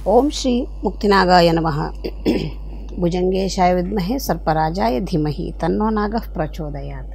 ಓಂ ಶ್ರೀ ಮುಕ್ತಿನಾಗಾಯ ನಮಃ ಭುಜಂಗೇಶಾಯ ವಿದ್ಮಹೆ ಸರ್ಪರಾಜಾಯ ಧೀಮಹಿ ತನ್ನೋ ನಾಗಃ ಪ್ರಚೋದಯಾತ್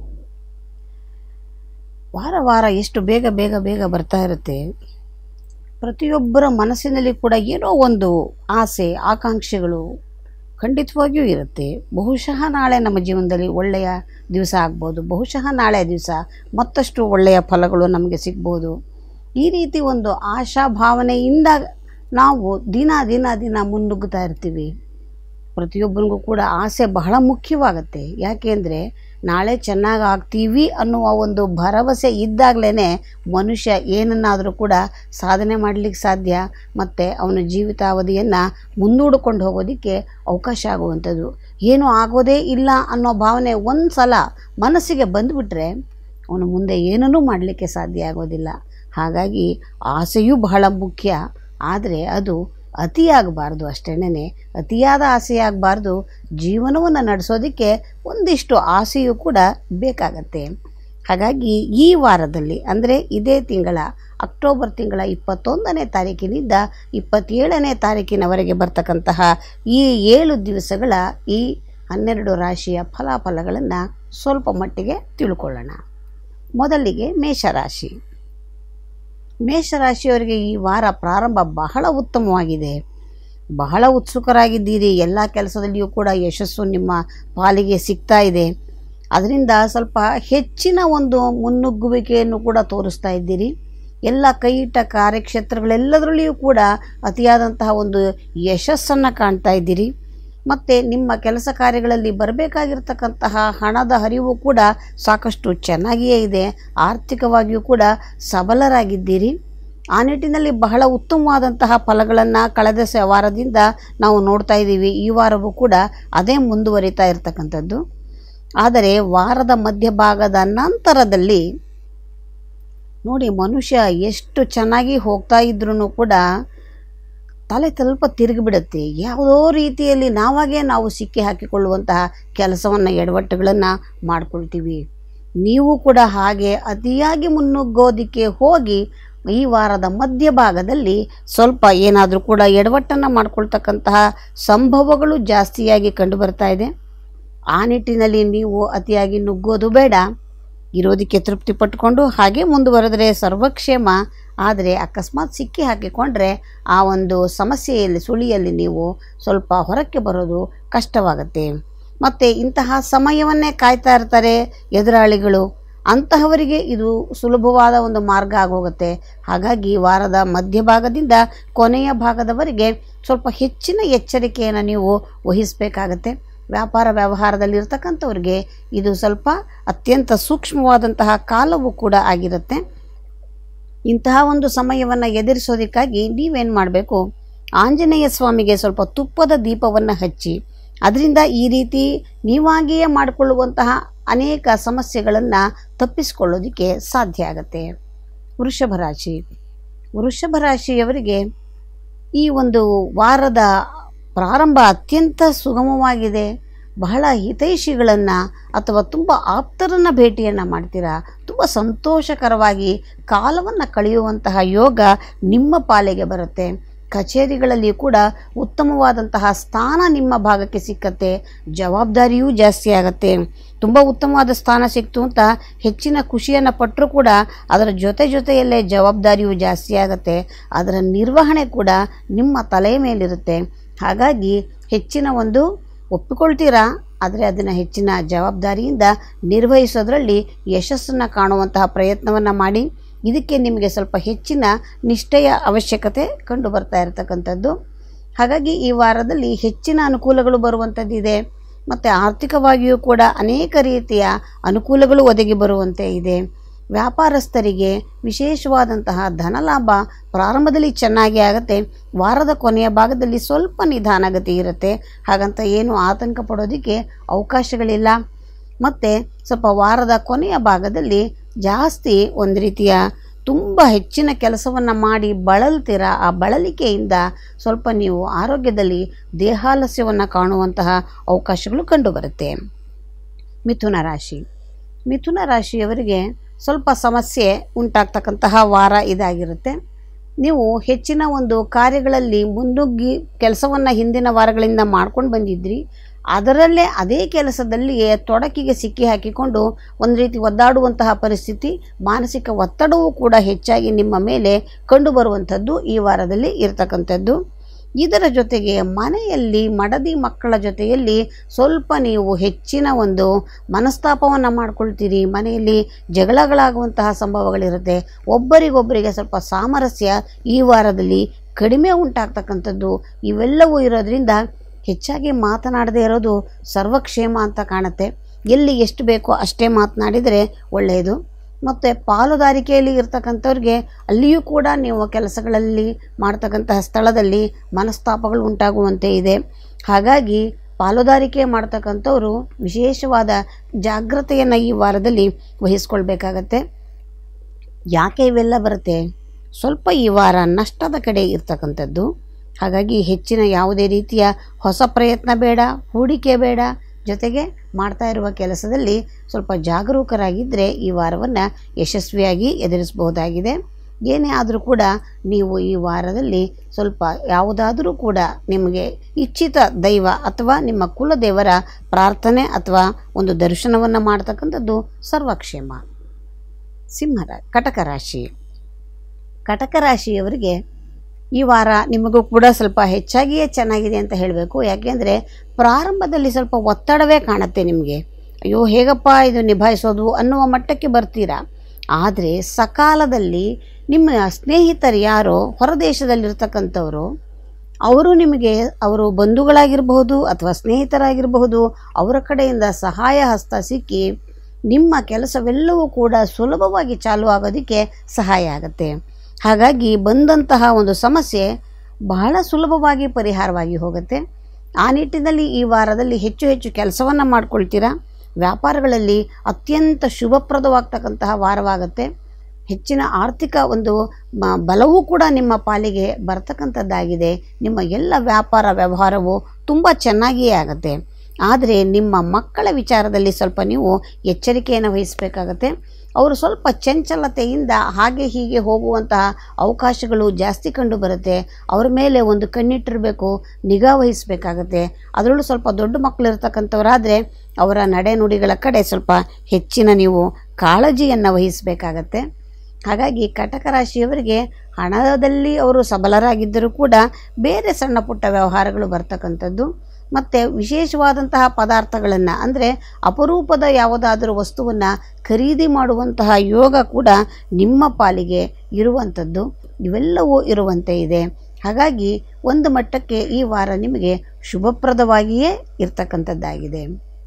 ವಾರ ವಾರ ಎಷ್ಟು ಬೇಗ ಬೇಗ ಬೇಗ ಬರ್ತಾ ಇರುತ್ತೆ ಪ್ರತಿಯೊಬ್ಬರ ಮನಸ್ಸಿನಲ್ಲಿ ಕೂಡ ಏನೋ ಒಂದು ಆಸೆ ಆಕಾಂಕ್ಷೆಗಳು ಖಂಡಿತವಾಗಿಯೂ ಇರುತ್ತೆ ಬಹುಶಃ ನಾಳೆ ನಮ್ಮ ಜೀವನದಲ್ಲಿ ಒಳ್ಳೆಯ ದಿವಸ ಆಗ್ಬೋದು ಬಹುಶಃ ನಾಳೆ ದಿವಸ ಮತ್ತಷ್ಟು ಒಳ್ಳೆಯ ಫಲಗಳು ನಮಗೆ ಸಿಗ್ಬೋದು ಈ ರೀತಿ ಒಂದು ಆಶಾ ಭಾವನೆಯಿಂದ ನಾವು ದಿನ ದಿನ ದಿನ ಮುನ್ನುಗ್ಗುತ್ತಾ ಇರ್ತೀವಿ ಪ್ರತಿಯೊಬ್ಬರಿಗೂ ಕೂಡ ಆಸೆ ಬಹಳ ಮುಖ್ಯವಾಗುತ್ತೆ ಯಾಕೆಂದರೆ ನಾಳೆ ಚೆನ್ನಾಗಿ ಆಗ್ತೀವಿ ಅನ್ನುವ ಒಂದು ಭರವಸೆ ಇದ್ದಾಗಲೇ ಮನುಷ್ಯ ಏನನ್ನಾದರೂ ಕೂಡ ಸಾಧನೆ ಮಾಡಲಿಕ್ಕೆ ಸಾಧ್ಯ ಮತ್ತು ಅವನ ಜೀವಿತಾವಧಿಯನ್ನು ಮುಂದೂಡಿಕೊಂಡು ಹೋಗೋದಕ್ಕೆ ಅವಕಾಶ ಆಗುವಂಥದ್ದು ಏನೂ ಆಗೋದೇ ಇಲ್ಲ ಅನ್ನೋ ಭಾವನೆ ಒಂದು ಸಲ ಮನಸ್ಸಿಗೆ ಬಂದುಬಿಟ್ರೆ ಅವನು ಮುಂದೆ ಏನನ್ನೂ ಮಾಡಲಿಕ್ಕೆ ಸಾಧ್ಯ ಆಗೋದಿಲ್ಲ ಹಾಗಾಗಿ ಆಸೆಯೂ ಬಹಳ ಮುಖ್ಯ ಆದರೆ ಅದು ಅತಿಯಾಗಬಾರ್ದು ಅಷ್ಟೇನೆ ಅತಿಯಾದ ಆಸೆಯಾಗಬಾರ್ದು ಜೀವನವನ್ನು ನಡೆಸೋದಕ್ಕೆ ಒಂದಿಷ್ಟು ಆಸೆಯೂ ಕೂಡ ಬೇಕಾಗತ್ತೆ ಹಾಗಾಗಿ ಈ ವಾರದಲ್ಲಿ ಅಂದರೆ ಇದೇ ತಿಂಗಳ ಅಕ್ಟೋಬರ್ ತಿಂಗಳ ಇಪ್ಪತ್ತೊಂದನೇ ತಾರೀಕಿನಿಂದ ಇಪ್ಪತ್ತೇಳನೇ ತಾರೀಕಿನವರೆಗೆ ಬರ್ತಕ್ಕಂತಹ ಈ ಏಳು ದಿವಸಗಳ ಈ ಹನ್ನೆರಡು ರಾಶಿಯ ಫಲಾಫಲಗಳನ್ನು ಸ್ವಲ್ಪ ಮಟ್ಟಿಗೆ ತಿಳ್ಕೊಳ್ಳೋಣ ಮೊದಲಿಗೆ ಮೇಷರಾಶಿ ಮೇಷರಾಶಿಯವರಿಗೆ ಈ ವಾರ ಪ್ರಾರಂಭ ಬಹಳ ಉತ್ತಮವಾಗಿದೆ ಬಹಳ ಉತ್ಸುಕರಾಗಿದ್ದೀರಿ ಎಲ್ಲ ಕೆಲಸದಲ್ಲಿಯೂ ಕೂಡ ಯಶಸ್ಸು ನಿಮ್ಮ ಪಾಲಿಗೆ ಸಿಗ್ತಾ ಇದೆ ಅದರಿಂದ ಸ್ವಲ್ಪ ಹೆಚ್ಚಿನ ಒಂದು ಮುನ್ನುಗ್ಗುವಿಕೆಯನ್ನು ಕೂಡ ತೋರಿಸ್ತಾ ಇದ್ದೀರಿ ಎಲ್ಲ ಕೈಯಿಟ್ಟ ಕಾರ್ಯಕ್ಷೇತ್ರಗಳೆಲ್ಲದರಲ್ಲಿಯೂ ಕೂಡ ಅತಿಯಾದಂತಹ ಒಂದು ಯಶಸ್ಸನ್ನು ಕಾಣ್ತಾ ಇದ್ದೀರಿ ಮತ್ತು ನಿಮ್ಮ ಕೆಲಸ ಕಾರ್ಯಗಳಲ್ಲಿ ಬರಬೇಕಾಗಿರ್ತಕ್ಕಂತಹ ಹಣದ ಹರಿವು ಕೂಡ ಸಾಕಷ್ಟು ಚೆನ್ನಾಗಿಯೇ ಇದೆ ಆರ್ಥಿಕವಾಗಿಯೂ ಕೂಡ ಸಬಲರಾಗಿದ್ದೀರಿ ಆ ನಿಟ್ಟಿನಲ್ಲಿ ಬಹಳ ಉತ್ತಮವಾದಂತಹ ಫಲಗಳನ್ನು ಕಳೆದ ಸ ವಾರದಿಂದ ನಾವು ನೋಡ್ತಾ ಇದ್ದೀವಿ ಈ ವಾರವೂ ಕೂಡ ಅದೇ ಮುಂದುವರಿತಾ ಇರತಕ್ಕಂಥದ್ದು ಆದರೆ ವಾರದ ಮಧ್ಯಭಾಗದ ನಂತರದಲ್ಲಿ ನೋಡಿ ಮನುಷ್ಯ ಎಷ್ಟು ಚೆನ್ನಾಗಿ ಹೋಗ್ತಾ ಇದ್ರೂ ಕೂಡ ತಲೆ ಸ್ವಲ್ಪ ತಿರುಗಿಬಿಡುತ್ತೆ ಯಾವುದೋ ರೀತಿಯಲ್ಲಿ ನಾವಾಗೇ ನಾವು ಸಿಕ್ಕಿ ಹಾಕಿಕೊಳ್ಳುವಂತಹ ಕೆಲಸವನ್ನು ಎಡವಟ್ಟುಗಳನ್ನು ಮಾಡ್ಕೊಳ್ತೀವಿ ನೀವು ಕೂಡ ಹಾಗೆ ಅತಿಯಾಗಿ ಮುನ್ನುಗ್ಗೋದಕ್ಕೆ ಹೋಗಿ ಈ ವಾರದ ಮಧ್ಯಭಾಗದಲ್ಲಿ ಸ್ವಲ್ಪ ಏನಾದರೂ ಕೂಡ ಎಡವಟ್ಟನ್ನು ಮಾಡ್ಕೊಳ್ತಕ್ಕಂತಹ ಸಂಭವಗಳು ಜಾಸ್ತಿಯಾಗಿ ಕಂಡುಬರ್ತಾ ಇದೆ ಆ ನಿಟ್ಟಿನಲ್ಲಿ ನೀವು ಅತಿಯಾಗಿ ನುಗ್ಗೋದು ಬೇಡ ಇರೋದಕ್ಕೆ ತೃಪ್ತಿ ಪಟ್ಕೊಂಡು ಹಾಗೆ ಮುಂದುವರೆದರೆ ಸರ್ವಕ್ಷೇಮ ಆದರೆ ಅಕಸ್ಮಾತ್ ಸಿಕ್ಕಿ ಹಾಕಿಕೊಂಡ್ರೆ ಆ ಒಂದು ಸಮಸ್ಯೆಯಲ್ಲಿ ಸುಳಿಯಲ್ಲಿ ನೀವು ಸ್ವಲ್ಪ ಹೊರಕ್ಕೆ ಬರೋದು ಕಷ್ಟವಾಗುತ್ತೆ ಮತ್ತು ಇಂತಹ ಸಮಯವನ್ನೇ ಕಾಯ್ತಾ ಇರ್ತಾರೆ ಎದುರಾಳಿಗಳು ಅಂತಹವರಿಗೆ ಇದು ಸುಲಭವಾದ ಒಂದು ಮಾರ್ಗ ಆಗೋಗುತ್ತೆ ಹಾಗಾಗಿ ವಾರದ ಮಧ್ಯಭಾಗದಿಂದ ಕೊನೆಯ ಭಾಗದವರೆಗೆ ಸ್ವಲ್ಪ ಹೆಚ್ಚಿನ ಎಚ್ಚರಿಕೆಯನ್ನು ನೀವು ವಹಿಸಬೇಕಾಗತ್ತೆ ವ್ಯಾಪಾರ ವ್ಯವಹಾರದಲ್ಲಿ ಇರ್ತಕ್ಕಂಥವ್ರಿಗೆ ಇದು ಸ್ವಲ್ಪ ಅತ್ಯಂತ ಸೂಕ್ಷ್ಮವಾದಂತಹ ಕಾಲವೂ ಕೂಡ ಆಗಿರುತ್ತೆ ಇಂತಹ ಒಂದು ಸಮಯವನ್ನು ಎದುರಿಸೋದಕ್ಕಾಗಿ ನೀವೇನು ಮಾಡಬೇಕು ಆಂಜನೇಯ ಸ್ವಾಮಿಗೆ ಸ್ವಲ್ಪ ತುಪ್ಪದ ದೀಪವನ್ನು ಹಚ್ಚಿ ಅದರಿಂದ ಈ ರೀತಿ ನೀವಾಗಿಯೇ ಮಾಡಿಕೊಳ್ಳುವಂತಹ ಅನೇಕ ಸಮಸ್ಯೆಗಳನ್ನು ತಪ್ಪಿಸಿಕೊಳ್ಳೋದಕ್ಕೆ ಸಾಧ್ಯ ಆಗುತ್ತೆ ವೃಷಭ ರಾಶಿ ವೃಷಭ ರಾಶಿಯವರಿಗೆ ಈ ಒಂದು ವಾರದ ಪ್ರಾರಂಭ ಅತ್ಯಂತ ಸುಗಮವಾಗಿದೆ ಬಹಳ ಹಿತೈಷಿಗಳನ್ನು ಅಥವಾ ತುಂಬ ಆಪ್ತರನ್ನು ಭೇಟಿಯನ್ನು ಮಾಡ್ತೀರಾ ತುಂಬ ಸಂತೋಷಕರವಾಗಿ ಕಾಲವನ್ನು ಕಳೆಯುವಂತಹ ಯೋಗ ನಿಮ್ಮ ಪಾಲಿಗೆ ಬರುತ್ತೆ ಕಚೇರಿಗಳಲ್ಲಿ ಕೂಡ ಉತ್ತಮವಾದಂತಹ ಸ್ಥಾನ ನಿಮ್ಮ ಭಾಗಕ್ಕೆ ಸಿಕ್ಕತ್ತೆ ಜವಾಬ್ದಾರಿಯೂ ಜಾಸ್ತಿ ಆಗುತ್ತೆ ತುಂಬ ಉತ್ತಮವಾದ ಸ್ಥಾನ ಸಿಕ್ತು ಅಂತ ಹೆಚ್ಚಿನ ಖುಷಿಯನ್ನು ಪಟ್ಟರೂ ಕೂಡ ಅದರ ಜೊತೆ ಜೊತೆಯಲ್ಲೇ ಜವಾಬ್ದಾರಿಯೂ ಜಾಸ್ತಿ ಆಗುತ್ತೆ ಅದರ ನಿರ್ವಹಣೆ ಕೂಡ ನಿಮ್ಮ ತಲೆಯ ಮೇಲಿರುತ್ತೆ ಹಾಗಾಗಿ ಹೆಚ್ಚಿನ ಒಂದು ಒಪ್ಪಿಕೊಳ್ತೀರಾ ಆದರೆ ಅದನ್ನು ಹೆಚ್ಚಿನ ಜವಾಬ್ದಾರಿಯಿಂದ ನಿರ್ವಹಿಸೋದ್ರಲ್ಲಿ ಯಶಸ್ಸನ್ನು ಕಾಣುವಂತಹ ಪ್ರಯತ್ನವನ್ನು ಮಾಡಿ ಇದಕ್ಕೆ ನಿಮಗೆ ಸ್ವಲ್ಪ ಹೆಚ್ಚಿನ ನಿಷ್ಠೆಯ ಅವಶ್ಯಕತೆ ಕಂಡು ಬರ್ತಾ ಇರತಕ್ಕಂಥದ್ದು ಹಾಗಾಗಿ ಈ ವಾರದಲ್ಲಿ ಹೆಚ್ಚಿನ ಅನುಕೂಲಗಳು ಬರುವಂಥದ್ದಿದೆ ಮತ್ತು ಆರ್ಥಿಕವಾಗಿಯೂ ಕೂಡ ಅನೇಕ ರೀತಿಯ ಅನುಕೂಲಗಳು ಒದಗಿ ಬರುವಂತೆ ಇದೆ ವ್ಯಾಪಾರಸ್ಥರಿಗೆ ವಿಶೇಷವಾದಂತಹ ಧನಲಾಭ ಪ್ರಾರಂಭದಲ್ಲಿ ಚೆನ್ನಾಗಿ ಆಗುತ್ತೆ ವಾರದ ಕೊನೆಯ ಭಾಗದಲ್ಲಿ ಸ್ವಲ್ಪ ನಿಧಾನಗತಿ ಇರುತ್ತೆ ಹಾಗಂತ ಏನು ಆತಂಕ ಪಡೋದಕ್ಕೆ ಅವಕಾಶಗಳಿಲ್ಲ ಮತ್ತು ಸ್ವಲ್ಪ ವಾರದ ಕೊನೆಯ ಭಾಗದಲ್ಲಿ ಜಾಸ್ತಿ ಒಂದು ರೀತಿಯ ತುಂಬ ಹೆಚ್ಚಿನ ಕೆಲಸವನ್ನು ಮಾಡಿ ಬಳಲ್ತೀರ ಆ ಬಳಲಿಕೆಯಿಂದ ಸ್ವಲ್ಪ ನೀವು ಆರೋಗ್ಯದಲ್ಲಿ ದೇಹಾಲಸ್ಯವನ್ನು ಕಾಣುವಂತಹ ಅವಕಾಶಗಳು ಕಂಡುಬರುತ್ತೆ ಮಿಥುನ ರಾಶಿ ಮಿಥುನ ರಾಶಿಯವರಿಗೆ ಸ್ವಲ್ಪ ಸಮಸ್ಯೆ ಉಂಟಾಗ್ತಕ್ಕಂತಹ ವಾರ ಇದಾಗಿರುತ್ತೆ ನೀವು ಹೆಚ್ಚಿನ ಒಂದು ಕಾರ್ಯಗಳಲ್ಲಿ ಮುನ್ನುಗ್ಗಿ ಕೆಲಸವನ್ನು ಹಿಂದಿನ ವಾರಗಳಿಂದ ಮಾಡ್ಕೊಂಡು ಬಂದಿದ್ರಿ ಅದರಲ್ಲೇ ಅದೇ ಕೆಲಸದಲ್ಲಿಯೇ ತೊಡಕಿಗೆ ಸಿಕ್ಕಿ ಹಾಕಿಕೊಂಡು ಒಂದು ರೀತಿ ಒದ್ದಾಡುವಂತಹ ಪರಿಸ್ಥಿತಿ ಮಾನಸಿಕ ಒತ್ತಡವೂ ಕೂಡ ಹೆಚ್ಚಾಗಿ ನಿಮ್ಮ ಮೇಲೆ ಕಂಡುಬರುವಂಥದ್ದು ಈ ವಾರದಲ್ಲಿ ಇರತಕ್ಕಂಥದ್ದು ಇದರ ಜೊತೆಗೆ ಮನೆಯಲ್ಲಿ ಮಡದಿ ಮಕ್ಕಳ ಜೊತೆಯಲ್ಲಿ ಸ್ವಲ್ಪ ನೀವು ಹೆಚ್ಚಿನ ಒಂದು ಮನಸ್ತಾಪವನ್ನು ಮಾಡ್ಕೊಳ್ತೀರಿ ಮನೆಯಲ್ಲಿ ಜಗಳಗಳಾಗುವಂತಹ ಸಂಭವಗಳಿರುತ್ತೆ ಒಬ್ಬರಿಗೊಬ್ಬರಿಗೆ ಸ್ವಲ್ಪ ಸಾಮರಸ್ಯ ಈ ವಾರದಲ್ಲಿ ಕಡಿಮೆ ಉಂಟಾಗ್ತಕ್ಕಂಥದ್ದು ಇವೆಲ್ಲವೂ ಇರೋದ್ರಿಂದ ಹೆಚ್ಚಾಗಿ ಮಾತನಾಡದೇ ಇರೋದು ಸರ್ವಕ್ಷೇಮ ಅಂತ ಕಾಣುತ್ತೆ ಎಲ್ಲಿ ಎಷ್ಟು ಬೇಕೋ ಅಷ್ಟೇ ಮಾತನಾಡಿದರೆ ಒಳ್ಳೆಯದು ಮತ್ತು ಪಾಲುದಾರಿಕೆಯಲ್ಲಿ ಇರ್ತಕ್ಕಂಥವ್ರಿಗೆ ಅಲ್ಲಿಯೂ ಕೂಡ ನೀವು ಕೆಲಸಗಳಲ್ಲಿ ಮಾಡ್ತಕ್ಕಂತಹ ಸ್ಥಳದಲ್ಲಿ ಮನಸ್ತಾಪಗಳು ಉಂಟಾಗುವಂತೆ ಇದೆ ಹಾಗಾಗಿ ಪಾಲುದಾರಿಕೆ ಮಾಡ್ತಕ್ಕಂಥವ್ರು ವಿಶೇಷವಾದ ಜಾಗ್ರತೆಯನ್ನು ಈ ವಾರದಲ್ಲಿ ವಹಿಸ್ಕೊಳ್ಬೇಕಾಗತ್ತೆ ಯಾಕೆ ಇವೆಲ್ಲ ಬರುತ್ತೆ ಸ್ವಲ್ಪ ಈ ವಾರ ನಷ್ಟದ ಕಡೆ ಇರ್ತಕ್ಕಂಥದ್ದು ಹಾಗಾಗಿ ಹೆಚ್ಚಿನ ಯಾವುದೇ ರೀತಿಯ ಹೊಸ ಪ್ರಯತ್ನ ಬೇಡ ಹೂಡಿಕೆ ಬೇಡ ಜೊತೆಗೆ ಮಾಡ್ತಾ ಇರುವ ಕೆಲಸದಲ್ಲಿ ಸ್ವಲ್ಪ ಜಾಗರೂಕರಾಗಿದ್ದರೆ ಈ ವಾರವನ್ನು ಯಶಸ್ವಿಯಾಗಿ ಎದುರಿಸಬಹುದಾಗಿದೆ ಏನೇ ಆದರೂ ಕೂಡ ನೀವು ಈ ವಾರದಲ್ಲಿ ಸ್ವಲ್ಪ ಯಾವುದಾದರೂ ಕೂಡ ನಿಮಗೆ ಇಚ್ಛಿತ ದೈವ ಅಥವಾ ನಿಮ್ಮ ಕುಲದೇವರ ಪ್ರಾರ್ಥನೆ ಅಥವಾ ಒಂದು ದರ್ಶನವನ್ನು ಮಾಡ್ತಕ್ಕಂಥದ್ದು ಸರ್ವಕ್ಷೇಮ ಸಿಂಹರ ಕಟಕ ರಾಶಿ ಕಟಕ ರಾಶಿಯವರಿಗೆ ಈ ವಾರ ನಿಮಗೂ ಕೂಡ ಸ್ವಲ್ಪ ಹೆಚ್ಚಾಗಿಯೇ ಚೆನ್ನಾಗಿದೆ ಅಂತ ಹೇಳಬೇಕು ಯಾಕೆಂದರೆ ಪ್ರಾರಂಭದಲ್ಲಿ ಸ್ವಲ್ಪ ಒತ್ತಡವೇ ಕಾಣುತ್ತೆ ನಿಮಗೆ ಅಯ್ಯೋ ಹೇಗಪ್ಪ ಇದು ನಿಭಾಯಿಸೋದು ಅನ್ನುವ ಮಟ್ಟಕ್ಕೆ ಬರ್ತೀರಾ ಆದರೆ ಸಕಾಲದಲ್ಲಿ ನಿಮ್ಮ ಸ್ನೇಹಿತರು ಯಾರೋ ಹೊರದೇಶದಲ್ಲಿರ್ತಕ್ಕಂಥವರು ಅವರು ನಿಮಗೆ ಅವರು ಬಂಧುಗಳಾಗಿರಬಹುದು ಅಥವಾ ಸ್ನೇಹಿತರಾಗಿರಬಹುದು ಅವರ ಕಡೆಯಿಂದ ಸಹಾಯ ಹಸ್ತ ಸಿಕ್ಕಿ ನಿಮ್ಮ ಕೆಲಸವೆಲ್ಲವೂ ಕೂಡ ಸುಲಭವಾಗಿ ಚಾಲು ಆಗೋದಕ್ಕೆ ಸಹಾಯ ಆಗುತ್ತೆ ಹಾಗಾಗಿ ಬಂದಂತಹ ಒಂದು ಸಮಸ್ಯೆ ಬಹಳ ಸುಲಭವಾಗಿ ಪರಿಹಾರವಾಗಿ ಹೋಗುತ್ತೆ ಆ ನಿಟ್ಟಿನಲ್ಲಿ ಈ ವಾರದಲ್ಲಿ ಹೆಚ್ಚು ಹೆಚ್ಚು ಕೆಲಸವನ್ನು ಮಾಡ್ಕೊಳ್ತೀರಾ ವ್ಯಾಪಾರಗಳಲ್ಲಿ ಅತ್ಯಂತ ಶುಭಪ್ರದವಾಗ್ತಕ್ಕಂತಹ ವಾರವಾಗುತ್ತೆ ಹೆಚ್ಚಿನ ಆರ್ಥಿಕ ಒಂದು ಮ- ಬಲವೂ ಕೂಡ ನಿಮ್ಮ ಪಾಲಿಗೆ ಬರ್ತಕ್ಕಂಥದ್ದಾಗಿದೆ ನಿಮ್ಮ ಎಲ್ಲ ವ್ಯಾಪಾರ ವ್ಯವಹಾರವು ತುಂಬ ಚೆನ್ನಾಗಿಯೇ ಆಗುತ್ತೆ ಆದರೆ ನಿಮ್ಮ ಮಕ್ಕಳ ವಿಚಾರದಲ್ಲಿ ಸ್ವಲ್ಪ ನೀವು ಎಚ್ಚರಿಕೆಯನ್ನು ವಹಿಸಬೇಕಾಗತ್ತೆ ಅವರು ಸ್ವಲ್ಪ ಚಂಚಲತೆಯಿಂದ ಹಾಗೆ ಹೀಗೆ ಹೋಗುವಂತಹ ಅವಕಾಶಗಳು ಜಾಸ್ತಿ ಕಂಡು ಬರುತ್ತೆ ಅವ್ರ ಮೇಲೆ ಒಂದು ಕಣ್ಣಿಟ್ಟಿರಬೇಕು ನಿಗಾ ವಹಿಸಬೇಕಾಗತ್ತೆ ಅದರಲ್ಲೂ ಸ್ವಲ್ಪ ದೊಡ್ಡ ಮಕ್ಕಳು ಇರ್ತಕ್ಕಂಥವರಾದರೆ ಅವರ ನಡೆನುಡಿಗಳ ಕಡೆ ಸ್ವಲ್ಪ ಹೆಚ್ಚಿನ ನೀವು ಕಾಳಜಿಯನ್ನು ವಹಿಸಬೇಕಾಗತ್ತೆ ಹಾಗಾಗಿ ಕಟಕ ರಾಶಿಯವರಿಗೆ ಹಣದಲ್ಲಿ ಅವರು ಸಬಲರಾಗಿದ್ದರೂ ಕೂಡ ಬೇರೆ ಸಣ್ಣ ಪುಟ್ಟ ವ್ಯವಹಾರಗಳು ಬರ್ತಕ್ಕಂಥದ್ದು ಮತ್ತು ವಿಶೇಷವಾದಂತಹ ಪದಾರ್ಥಗಳನ್ನು ಅಂದರೆ ಅಪರೂಪದ ಯಾವುದಾದರೂ ವಸ್ತುವನ್ನು ಖರೀದಿ ಮಾಡುವಂತಹ ಯೋಗ ಕೂಡ ನಿಮ್ಮ ಪಾಲಿಗೆ ಇರುವಂಥದ್ದು ಇವೆಲ್ಲವೂ ಇರುವಂತೆ ಇದೆ ಹಾಗಾಗಿ ಒಂದು ಮಟ್ಟಕ್ಕೆ ಈ ವಾರ ನಿಮಗೆ ಶುಭಪ್ರದವಾಗಿಯೇ ಇರ್ತಕ್ಕಂಥದ್ದಾಗಿದೆ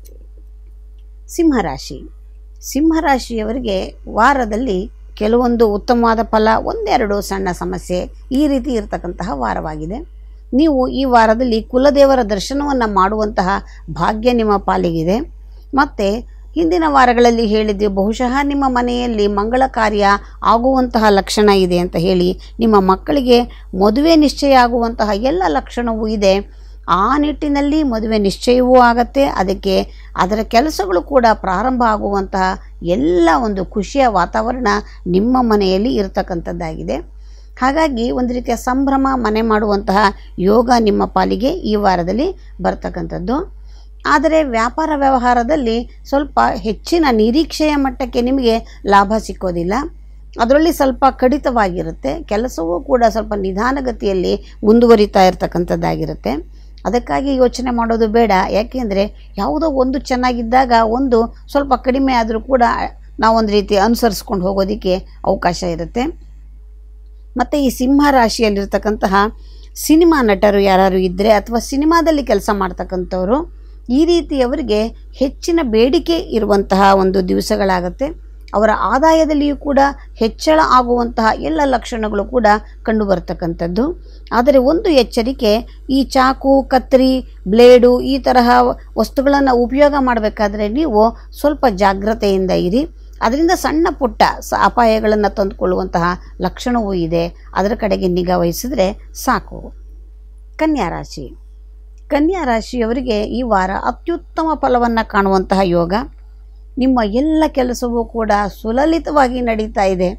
ಸಿಂಹರಾಶಿ ಸಿಂಹರಾಶಿಯವರಿಗೆ ವಾರದಲ್ಲಿ ಕೆಲವೊಂದು ಉತ್ತಮವಾದ ಫಲ ಒಂದೆರಡು ಸಣ್ಣ ಸಮಸ್ಯೆ ಈ ರೀತಿ ಇರತಕ್ಕಂತಹ ವಾರವಾಗಿದೆ ನೀವು ಈ ವಾರದಲ್ಲಿ ಕುಲದೇವರ ದರ್ಶನವನ್ನು ಮಾಡುವಂತಹ ಭಾಗ್ಯ ನಿಮ್ಮ ಪಾಲಿಗಿದೆ ಮತ್ತು ಹಿಂದಿನ ವಾರಗಳಲ್ಲಿ ಹೇಳಿದ್ದೆ ಬಹುಶಃ ನಿಮ್ಮ ಮನೆಯಲ್ಲಿ ಮಂಗಳ ಕಾರ್ಯ ಆಗುವಂತಹ ಲಕ್ಷಣ ಇದೆ ಅಂತ ಹೇಳಿ ನಿಮ್ಮ ಮಕ್ಕಳಿಗೆ ಮದುವೆ ನಿಶ್ಚಯ ಆಗುವಂತಹ ಎಲ್ಲ ಲಕ್ಷಣವೂ ಇದೆ ಆ ನಿಟ್ಟಿನಲ್ಲಿ ಮದುವೆ ನಿಶ್ಚಯವೂ ಆಗತ್ತೆ ಅದಕ್ಕೆ ಅದರ ಕೆಲಸಗಳು ಕೂಡ ಪ್ರಾರಂಭ ಆಗುವಂತಹ ಎಲ್ಲ ಒಂದು ಖುಷಿಯ ವಾತಾವರಣ ನಿಮ್ಮ ಮನೆಯಲ್ಲಿ ಇರತಕ್ಕಂಥದ್ದಾಗಿದೆ ಹಾಗಾಗಿ ಒಂದು ರೀತಿಯ ಸಂಭ್ರಮ ಮನೆ ಮಾಡುವಂತಹ ಯೋಗ ನಿಮ್ಮ ಪಾಲಿಗೆ ಈ ವಾರದಲ್ಲಿ ಬರ್ತಕ್ಕಂಥದ್ದು ಆದರೆ ವ್ಯಾಪಾರ ವ್ಯವಹಾರದಲ್ಲಿ ಸ್ವಲ್ಪ ಹೆಚ್ಚಿನ ನಿರೀಕ್ಷೆಯ ಮಟ್ಟಕ್ಕೆ ನಿಮಗೆ ಲಾಭ ಸಿಕ್ಕೋದಿಲ್ಲ ಅದರಲ್ಲಿ ಸ್ವಲ್ಪ ಕಡಿತವಾಗಿರುತ್ತೆ ಕೆಲಸವೂ ಕೂಡ ಸ್ವಲ್ಪ ನಿಧಾನಗತಿಯಲ್ಲಿ ಮುಂದುವರಿತಾ ಇರತಕ್ಕಂಥದ್ದಾಗಿರುತ್ತೆ ಅದಕ್ಕಾಗಿ ಯೋಚನೆ ಮಾಡೋದು ಬೇಡ ಯಾಕೆಂದರೆ ಯಾವುದೋ ಒಂದು ಚೆನ್ನಾಗಿದ್ದಾಗ ಒಂದು ಸ್ವಲ್ಪ ಕಡಿಮೆ ಆದರೂ ಕೂಡ ನಾವೊಂದು ರೀತಿ ಅನುಸರಿಸ್ಕೊಂಡು ಹೋಗೋದಕ್ಕೆ ಅವಕಾಶ ಇರುತ್ತೆ ಮತ್ತು ಈ ಸಿಂಹ ರಾಶಿಯಲ್ಲಿರ್ತಕ್ಕಂತಹ ಸಿನಿಮಾ ನಟರು ಯಾರು ಇದ್ದರೆ ಅಥವಾ ಸಿನಿಮಾದಲ್ಲಿ ಕೆಲಸ ಮಾಡ್ತಕ್ಕಂಥವ್ರು ಈ ರೀತಿಯವರಿಗೆ ಹೆಚ್ಚಿನ ಬೇಡಿಕೆ ಇರುವಂತಹ ಒಂದು ದಿವಸಗಳಾಗತ್ತೆ ಅವರ ಆದಾಯದಲ್ಲಿಯೂ ಕೂಡ ಹೆಚ್ಚಳ ಆಗುವಂತಹ ಎಲ್ಲ ಲಕ್ಷಣಗಳು ಕೂಡ ಕಂಡು ಬರ್ತಕ್ಕಂಥದ್ದು ಆದರೆ ಒಂದು ಎಚ್ಚರಿಕೆ ಈ ಚಾಕು ಕತ್ತರಿ ಬ್ಲೇಡು ಈ ತರಹ ವಸ್ತುಗಳನ್ನು ಉಪಯೋಗ ಮಾಡಬೇಕಾದ್ರೆ ನೀವು ಸ್ವಲ್ಪ ಜಾಗ್ರತೆಯಿಂದ ಇರಿ ಅದರಿಂದ ಸಣ್ಣ ಪುಟ್ಟ ಸ ಅಪಾಯಗಳನ್ನು ತಂದುಕೊಳ್ಳುವಂತಹ ಲಕ್ಷಣವೂ ಇದೆ ಅದರ ಕಡೆಗೆ ನಿಗಾ ವಹಿಸಿದ್ರೆ ಸಾಕು ಕನ್ಯಾ ರಾಶಿ ಕನ್ಯಾ ರಾಶಿಯವರಿಗೆ ಈ ವಾರ ಅತ್ಯುತ್ತಮ ಫಲವನ್ನು ಕಾಣುವಂತಹ ಯೋಗ ನಿಮ್ಮ ಎಲ್ಲ ಕೆಲಸವೂ ಕೂಡ ಸುಲಲಿತವಾಗಿ ನಡೀತಾ ಇದೆ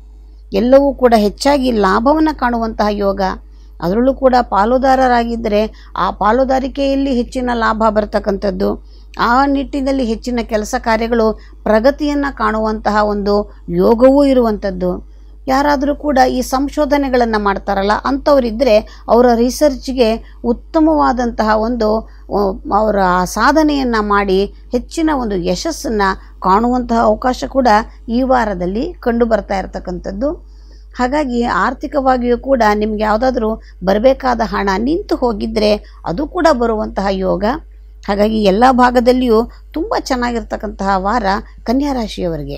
ಎಲ್ಲವೂ ಕೂಡ ಹೆಚ್ಚಾಗಿ ಲಾಭವನ್ನು ಕಾಣುವಂತಹ ಯೋಗ ಅದರಲ್ಲೂ ಕೂಡ ಪಾಲುದಾರರಾಗಿದ್ದರೆ ಆ ಪಾಲುದಾರಿಕೆಯಲ್ಲಿ ಹೆಚ್ಚಿನ ಲಾಭ ಬರ್ತಕ್ಕಂಥದ್ದು ಆ ನಿಟ್ಟಿನಲ್ಲಿ ಹೆಚ್ಚಿನ ಕೆಲಸ ಕಾರ್ಯಗಳು ಪ್ರಗತಿಯನ್ನು ಕಾಣುವಂತಹ ಒಂದು ಯೋಗವೂ ಇರುವಂಥದ್ದು ಯಾರಾದರೂ ಕೂಡ ಈ ಸಂಶೋಧನೆಗಳನ್ನು ಮಾಡ್ತಾರಲ್ಲ ಅಂಥವರಿದ್ದರೆ ಅವರ ರಿಸರ್ಚ್ಗೆ ಉತ್ತಮವಾದಂತಹ ಒಂದು ಆ, ಅವರ ಆ ಸಾಧನೆಯನ್ನು ಮಾಡಿ ಹೆಚ್ಚಿನ ಒಂದು ಯಶಸ್ಸನ್ನು ಕಾಣುವಂತಹ ಅವಕಾಶ ಕೂಡ ಈ ವಾರದಲ್ಲಿ ಕಂಡು ಬರ್ತಾ ಇರತಕ್ಕಂಥದ್ದು ಹಾಗಾಗಿ ಆರ್ಥಿಕವಾಗಿಯೂ ಕೂಡ ನಿಮ್ಗೆ ಯಾವುದಾದ್ರೂ ಬರಬೇಕಾದ ಹಣ ನಿಂತು ಹೋಗಿದ್ದರೆ ಅದು ಕೂಡ ಬರುವಂತಹ ಯೋಗ ಹಾಗಾಗಿ ಎಲ್ಲ ಭಾಗದಲ್ಲಿಯೂ ತುಂಬ ಚೆನ್ನಾಗಿರ್ತಕ್ಕಂತಹ ವಾರ ಕನ್ಯಾ ರಾಶಿಯವರಿಗೆ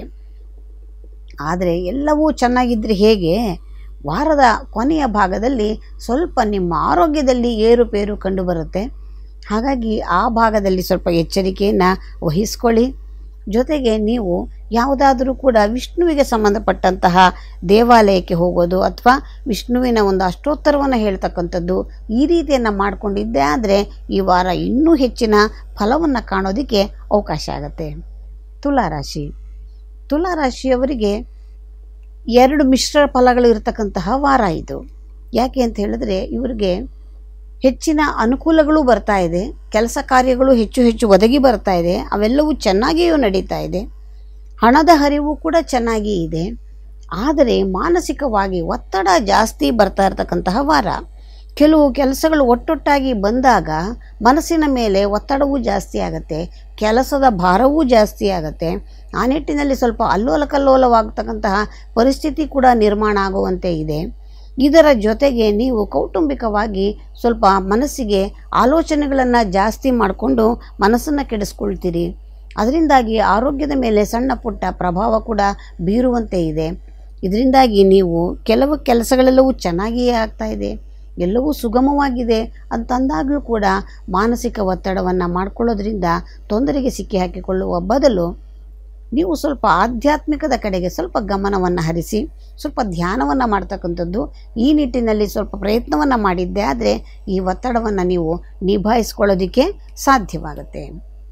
ಆದರೆ ಎಲ್ಲವೂ ಚೆನ್ನಾಗಿದ್ದರೆ ಹೇಗೆ ವಾರದ ಕೊನೆಯ ಭಾಗದಲ್ಲಿ ಸ್ವಲ್ಪ ನಿಮ್ಮ ಆರೋಗ್ಯದಲ್ಲಿ ಏರುಪೇರು ಕಂಡುಬರುತ್ತೆ ಹಾಗಾಗಿ ಆ ಭಾಗದಲ್ಲಿ ಸ್ವಲ್ಪ ಎಚ್ಚರಿಕೆಯನ್ನು ವಹಿಸ್ಕೊಳ್ಳಿ ಜೊತೆಗೆ ನೀವು ಯಾವುದಾದರೂ ಕೂಡ ವಿಷ್ಣುವಿಗೆ ಸಂಬಂಧಪಟ್ಟಂತಹ ದೇವಾಲಯಕ್ಕೆ ಹೋಗೋದು ಅಥವಾ ವಿಷ್ಣುವಿನ ಒಂದು ಅಷ್ಟೋತ್ತರವನ್ನು ಹೇಳ್ತಕ್ಕಂಥದ್ದು ಈ ರೀತಿಯನ್ನು ಮಾಡಿಕೊಂಡಿದ್ದೇ ಆದರೆ ಈ ವಾರ ಇನ್ನೂ ಹೆಚ್ಚಿನ ಫಲವನ್ನು ಕಾಣೋದಕ್ಕೆ ಅವಕಾಶ ಆಗುತ್ತೆ ತುಲಾರಾಶಿ ತುಲಾರಾಶಿಯವರಿಗೆ ಎರಡು ಮಿಶ್ರ ಫಲಗಳು ಇರತಕ್ಕಂತಹ ವಾರ ಇದು ಯಾಕೆ ಅಂತ ಹೇಳಿದ್ರೆ ಇವರಿಗೆ ಹೆಚ್ಚಿನ ಅನುಕೂಲಗಳು ಬರ್ತಾ ಇದೆ ಕೆಲಸ ಕಾರ್ಯಗಳು ಹೆಚ್ಚು ಹೆಚ್ಚು ಒದಗಿ ಬರ್ತಾ ಇದೆ ಅವೆಲ್ಲವೂ ಚೆನ್ನಾಗಿಯೂ ನಡೀತಾ ಇದೆ ಹಣದ ಹರಿವು ಕೂಡ ಚೆನ್ನಾಗಿ ಇದೆ ಆದರೆ ಮಾನಸಿಕವಾಗಿ ಒತ್ತಡ ಜಾಸ್ತಿ ಬರ್ತಾ ಇರತಕ್ಕಂತಹ ವಾರ ಕೆಲವು ಕೆಲಸಗಳು ಒಟ್ಟೊಟ್ಟಾಗಿ ಬಂದಾಗ ಮನಸ್ಸಿನ ಮೇಲೆ ಒತ್ತಡವೂ ಜಾಸ್ತಿ ಆಗುತ್ತೆ ಕೆಲಸದ ಭಾರವೂ ಜಾಸ್ತಿ ಆಗುತ್ತೆ ಆ ನಿಟ್ಟಿನಲ್ಲಿ ಸ್ವಲ್ಪ ಅಲ್ಲೋಲ ಕಲ್ಲೋಲವಾಗ್ತಕ್ಕಂತಹ ಪರಿಸ್ಥಿತಿ ಕೂಡ ನಿರ್ಮಾಣ ಆಗುವಂತೆ ಇದೆ ಇದರ ಜೊತೆಗೆ ನೀವು ಕೌಟುಂಬಿಕವಾಗಿ ಸ್ವಲ್ಪ ಮನಸ್ಸಿಗೆ ಆಲೋಚನೆಗಳನ್ನು ಜಾಸ್ತಿ ಮಾಡಿಕೊಂಡು ಮನಸ್ಸನ್ನು ಕೆಡಿಸ್ಕೊಳ್ತೀರಿ ಅದರಿಂದಾಗಿ ಆರೋಗ್ಯದ ಮೇಲೆ ಸಣ್ಣ ಪುಟ್ಟ ಪ್ರಭಾವ ಕೂಡ ಬೀರುವಂತೆ ಇದೆ ಇದರಿಂದಾಗಿ ನೀವು ಕೆಲವು ಕೆಲಸಗಳೆಲ್ಲವೂ ಚೆನ್ನಾಗಿಯೇ ಆಗ್ತಾ ಇದೆ ಎಲ್ಲವೂ ಸುಗಮವಾಗಿದೆ ಅಂತಂದಾಗಲೂ ಕೂಡ ಮಾನಸಿಕ ಒತ್ತಡವನ್ನು ಮಾಡಿಕೊಳ್ಳೋದ್ರಿಂದ ತೊಂದರೆಗೆ ಸಿಕ್ಕಿ ಹಾಕಿಕೊಳ್ಳುವ ಬದಲು ನೀವು ಸ್ವಲ್ಪ ಆಧ್ಯಾತ್ಮಿಕದ ಕಡೆಗೆ ಸ್ವಲ್ಪ ಗಮನವನ್ನು ಹರಿಸಿ ಸ್ವಲ್ಪ ಧ್ಯಾನವನ್ನು ಮಾಡ್ತಕ್ಕಂಥದ್ದು ಈ ನಿಟ್ಟಿನಲ್ಲಿ ಸ್ವಲ್ಪ ಪ್ರಯತ್ನವನ್ನು ಮಾಡಿದ್ದೆ ಆದರೆ ಈ ಒತ್ತಡವನ್ನು ನೀವು ನಿಭಾಯಿಸ್ಕೊಳ್ಳೋದಕ್ಕೆ ಸಾಧ್ಯವಾಗುತ್ತೆ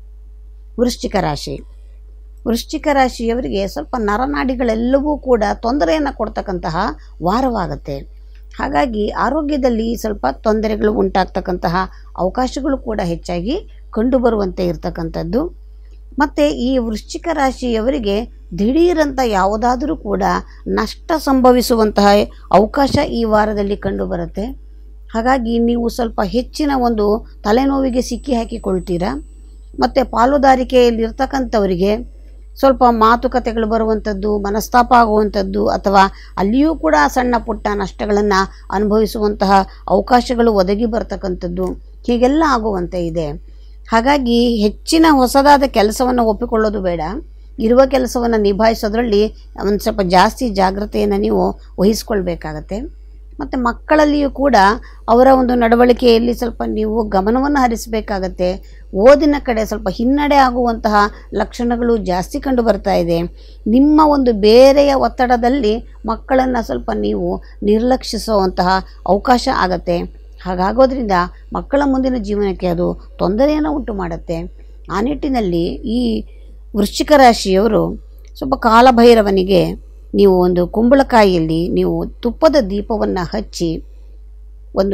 ವೃಶ್ಚಿಕ ರಾಶಿ ವೃಶ್ಚಿಕ ರಾಶಿಯವರಿಗೆ ಸ್ವಲ್ಪ ನರನಾಡಿಗಳೆಲ್ಲವೂ ಕೂಡ ತೊಂದರೆಯನ್ನು ಕೊಡ್ತಕ್ಕಂತಹ ವಾರವಾಗುತ್ತೆ ಹಾಗಾಗಿ ಆರೋಗ್ಯದಲ್ಲಿ ಸ್ವಲ್ಪ ತೊಂದರೆಗಳು ಉಂಟಾಗ್ತಕ್ಕಂತಹ ಅವಕಾಶಗಳು ಕೂಡ ಹೆಚ್ಚಾಗಿ ಕಂಡುಬರುವಂತೆ ಇರತಕ್ಕಂಥದ್ದು ಮತ್ತು ಈ ವೃಶ್ಚಿಕ ರಾಶಿಯವರಿಗೆ ದಿಢೀರಂತ ಯಾವುದಾದರೂ ಕೂಡ ನಷ್ಟ ಸಂಭವಿಸುವಂತಹ ಅವಕಾಶ ಈ ವಾರದಲ್ಲಿ ಕಂಡುಬರುತ್ತೆ ಹಾಗಾಗಿ ನೀವು ಸ್ವಲ್ಪ ಹೆಚ್ಚಿನ ಒಂದು ತಲೆನೋವಿಗೆ ಸಿಕ್ಕಿ ಹಾಕಿಕೊಳ್ತೀರಾ ಮತ್ತು ಪಾಲುದಾರಿಕೆಯಲ್ಲಿರ್ತಕ್ಕಂಥವರಿಗೆ ಸ್ವಲ್ಪ ಮಾತುಕತೆಗಳು ಬರುವಂಥದ್ದು ಮನಸ್ತಾಪ ಆಗುವಂಥದ್ದು ಅಥವಾ ಅಲ್ಲಿಯೂ ಕೂಡ ಸಣ್ಣ ಪುಟ್ಟ ನಷ್ಟಗಳನ್ನು ಅನುಭವಿಸುವಂತಹ ಅವಕಾಶಗಳು ಒದಗಿ ಬರ್ತಕ್ಕಂಥದ್ದು ಹೀಗೆಲ್ಲ ಆಗುವಂತೆ ಇದೆ ಹಾಗಾಗಿ ಹೆಚ್ಚಿನ ಹೊಸದಾದ ಕೆಲಸವನ್ನು ಒಪ್ಪಿಕೊಳ್ಳೋದು ಬೇಡ ಇರುವ ಕೆಲಸವನ್ನು ನಿಭಾಯಿಸೋದ್ರಲ್ಲಿ ಒಂದು ಸ್ವಲ್ಪ ಜಾಸ್ತಿ ಜಾಗ್ರತೆಯನ್ನು ನೀವು ವಹಿಸ್ಕೊಳ್ಬೇಕಾಗತ್ತೆ ಮತ್ತು ಮಕ್ಕಳಲ್ಲಿಯೂ ಕೂಡ ಅವರ ಒಂದು ನಡವಳಿಕೆಯಲ್ಲಿ ಸ್ವಲ್ಪ ನೀವು ಗಮನವನ್ನು ಹರಿಸಬೇಕಾಗತ್ತೆ ಓದಿನ ಕಡೆ ಸ್ವಲ್ಪ ಹಿನ್ನಡೆ ಆಗುವಂತಹ ಲಕ್ಷಣಗಳು ಜಾಸ್ತಿ ಕಂಡು ಬರ್ತಾ ಇದೆ ನಿಮ್ಮ ಒಂದು ಬೇರೆಯ ಒತ್ತಡದಲ್ಲಿ ಮಕ್ಕಳನ್ನು ಸ್ವಲ್ಪ ನೀವು ನಿರ್ಲಕ್ಷಿಸುವಂತಹ ಅವಕಾಶ ಆಗತ್ತೆ ಹಾಗಾಗೋದ್ರಿಂದ ಮಕ್ಕಳ ಮುಂದಿನ ಜೀವನಕ್ಕೆ ಅದು ತೊಂದರೆಯನ್ನು ಉಂಟು ಮಾಡುತ್ತೆ ಆ ನಿಟ್ಟಿನಲ್ಲಿ ಈ ವೃಶ್ಚಿಕ ರಾಶಿಯವರು ಸ್ವಲ್ಪ ಕಾಲಭೈರವನಿಗೆ ನೀವು ಒಂದು ಕುಂಬಳಕಾಯಿಯಲ್ಲಿ ನೀವು ತುಪ್ಪದ ದೀಪವನ್ನು ಹಚ್ಚಿ ಒಂದು